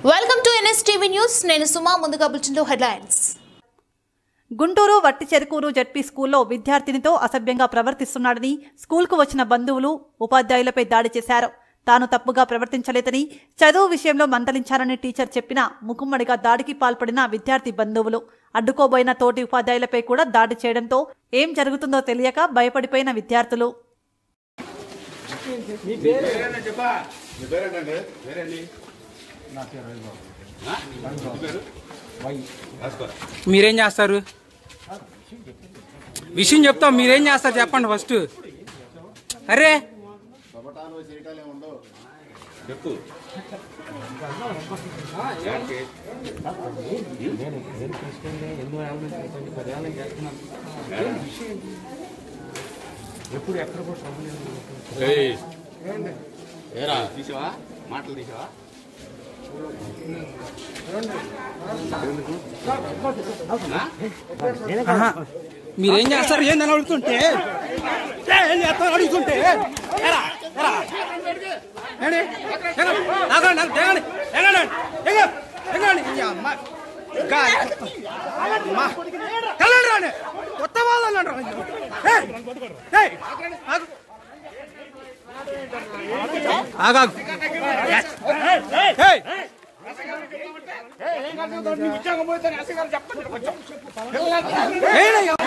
Welcome to NSTV news నేను సుమా ముందుగా బులెటిన్లో హెడ్లైన్స్ గుంటూరు వట్టి చెరుకూరు జడ్పీ స్కూల్లో విద్యార్థినితో అసభ్యంగా ప్రవర్తిస్తున్నాడని స్కూల్కు వచ్చిన బంధువులు ఉపాధ్యాయులపై దాడి చేశారు తాను తప్పుగా ప్రవర్తించలేదని చదువు విషయంలో మందలించారని టీచర్ చెప్పినా ముఖమ్మడిగా దాడికి పాల్పడిన విద్యార్థి బంధువులు అడ్డుకోబోయిన తోటి ఉపాధ్యాయులపై కూడా దాడి చేయడంతో ఏం జరుగుతుందో తెలియక భయపడిపోయిన విద్యార్థులు పేరేంటండి చెప్పా మీ పేరేంటండి పేరేంటి ఆ? మీ పేరు రాసుకో. మీరేం చేస్తారు విషయం చెప్తాం మీరేం చేస్తారు చెప్పండి ఫస్ట్ అరే చెప్పు ఏంటి? ఏయ్. ఏరా తీసావా మాటలు తీసావా ఆహా. మీరేం చేస్తారు ఏందని అడుగుతుంటే ఏ, ఏం చేస్తారు అడుగుతుంటే ఎరా, ఎరా. ఏంటి? ఎగ- ఆగండి, ఆగండి, ఎగండి, ఎగండి, ఎగ- ఎగండి. ఈ అమ్మ. గా- అమ్మ. వెళ్ళండి రాండి. కొత్త వాళ్ళు అన్నాడు రా. ఏయ్, ఏయ్, ఆగు. ఆగు, ఆగు. ఏయ్. ఏయ్,